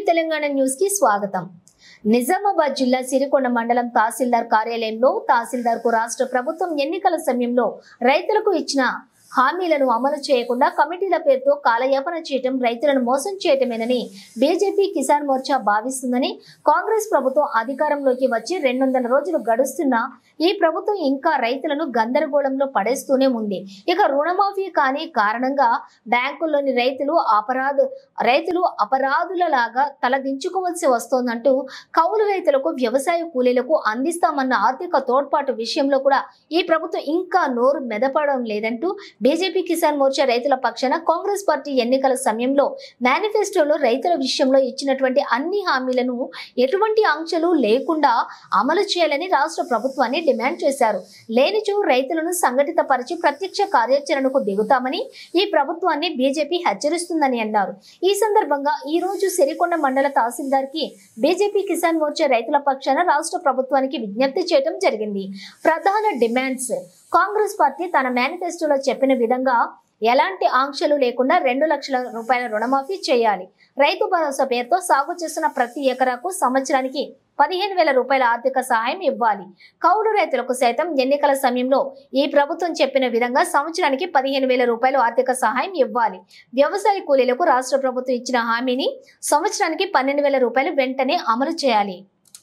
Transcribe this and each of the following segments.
Telangana news కి స్వాగతం నిజామాబాద్ జిల్లా సిరికొండ మండలం తహసీల్దార్ కార్యాలయంలో తహసీల్దార్ కు రాష్ట్ర ప్రభుత్వం ఎన్నికల సమయంలో రైతులకు ఇచ్చిన హామీలను అమలు చేయకుండా కమిటీల పేరుతో కాలయాపన చేయటం రైతులను మోసం చేయటమేనని బీజేపీ కిసాన్ మోర్చా భావిస్తుందని కాంగ్రెస్ ప్రభుత్వం అధికారంలోకి వచ్చి రెండు వందల రోజులు గడుస్తున్నా ఈ ప్రభుత్వం ఇంకా రైతులను గందరగోళంలో పడేస్తూనే ఉంది ఇక రుణమాఫీ కాని కారణంగా బ్యాంకుల్లోని రైతులు అపరాధ రైతులు అపరాధుల లాగా తలదించుకోవాల్సి వస్తోందంటూ కౌలు రైతులకు వ్యవసాయ కూలీలకు అందిస్తామన్న ఆర్థిక తోడ్పాటు విషయంలో కూడా ఈ ప్రభుత్వం ఇంకా నోరు మెదపడం లేదంటూ బీజేపీ కిసాన్ మోర్చా రైతుల పక్షాన కాంగ్రెస్ పార్టీ ఎన్నికల సమయంలో మేనిఫెస్టోలో రైతుల విషయంలో ఇచ్చినటువంటి అన్ని హామీలను ఎటువంటి ఆంక్షలు లేకుండా అమలు చేయాలని రాష్ట్ర ప్రభుత్వాన్ని డిమాండ్ చేశారు లేనిచో రైతులను సంఘటిత పరిచి ప్రత్యక్ష కార్యాచరణకు దిగుతామని ఈ ప్రభుత్వాన్ని బీజేపీ హెచ్చరిస్తుందని అన్నారు ఈ సందర్భంగా ఈ రోజు సిరికొండ మండల తహసీల్దార్ కి బీజేపీ కిసాన్ మోర్చా రైతుల పక్షాన రాష్ట్ర ప్రభుత్వానికి విజ్ఞప్తి చేయడం జరిగింది ప్రధాన డిమాండ్స్ కాంగ్రెస్ పార్టీ తన మేనిఫెస్టోలో చెప్పిన విధంగా ఎలాంటి ఆంక్షలు లేకుండా రెండు లక్షల రూపాయల రుణమాఫీ చేయాలి రైతు భరోసా పేరుతో సాగు చేస్తున్న ప్రతి ఎకరాకు సంవత్సరానికి పదిహేను వేల రూపాయల ఆర్థిక సహాయం ఇవ్వాలి కౌలు రైతులకు సైతం ఎన్నికల సమయంలో ఈ ప్రభుత్వం చెప్పిన విధంగా సంవత్సరానికి పదిహేను వేల రూపాయలు ఆర్థిక సహాయం ఇవ్వాలి వ్యవసాయ కూలీలకు రాష్ట్ర ప్రభుత్వం ఇచ్చిన హామీని సంవత్సరానికి పన్నెండు వేల రూపాయలు వెంటనే అమలు చేయాలి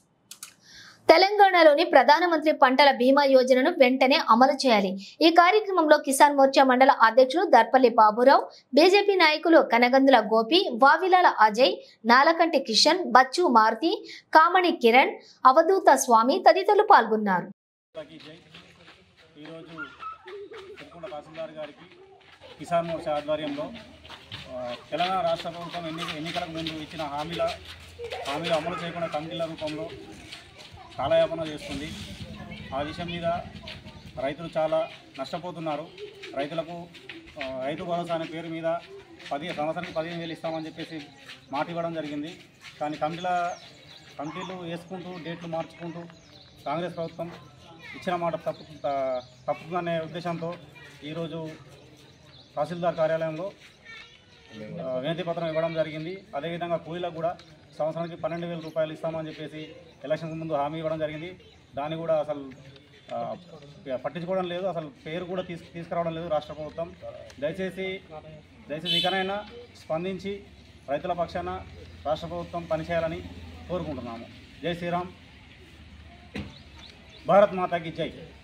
తెలంగాణలోని ప్రధానమంత్రి పంటల బీమా యోజనను వెంటనే అమలు చేయాలి ఈ కార్యక్రమంలో కిసాన్ మోర్చా మండల అధ్యక్షులు దర్పల్లి బాబురావు బీజేపీ నాయకులు కనగందుల గోపి వావిలాల అజయ్ నాలకంటి కిషన్ బచ్చు మారుతి కామణి కిరణ్ అవధూత స్వామి తదితరులు పాల్గొన్నారు అందరికీ జై ఈరోజు తిరుకొండ తహసీల్దార్ గారికి కిసాన్ మోర్చా ఆధ్వర్యంలో ఆ, తెలంగాణ రాష్ట్ర ప్రభుత్వం ఎన్ని ఎన్నికలకు ముందు ఇచ్చిన హామీల హామీలు అమలు చేయకుండా కమిటీల రూపంలో కాలయాపన చేస్తుంది ఆ విషయం మీద రైతులు చాలా నష్టపోతున్నారు రైతులకు ఆ, రైతు భరోసా అనే పేరు మీద పది సంవత్సరానికి పదిహేను వేలు ఇస్తామని చెప్పేసి మాట ఇవ్వడం జరిగింది కానీ కమిటీల కమిటీలు వేసుకుంటూ డేట్లు మార్చుకుంటూ కాంగ్రెస్ ప్రభుత్వం ఇచ్చిన మాట తప్పు త- తప్పుతుందనే ఉద్దేశంతో ఈరోజు తహసీల్దార్ కార్యాలయంలో ఆ, వినతి పత్రం ఇవ్వడం జరిగింది అదేవిధంగా కూలీలకు కూడా సంవత్సరానికి పన్నెండు వేల రూపాయలు ఇస్తామని చెప్పేసి ఎలక్షన్ ముందు హామీ ఇవ్వడం జరిగింది దాన్ని కూడా అసలు ఆ, పట్టించుకోవడం లేదు అసలు పేరు కూడా తీసు తీసుకురావడం లేదు రాష్ట్ర ప్రభుత్వం దయచేసి దయచేసి ఇకనైనా స్పందించి రైతుల పక్షాన రాష్ట్ర ప్రభుత్వం పనిచేయాలని కోరుకుంటున్నాము జై శ్రీరామ్ భారత్ మాతాకి జై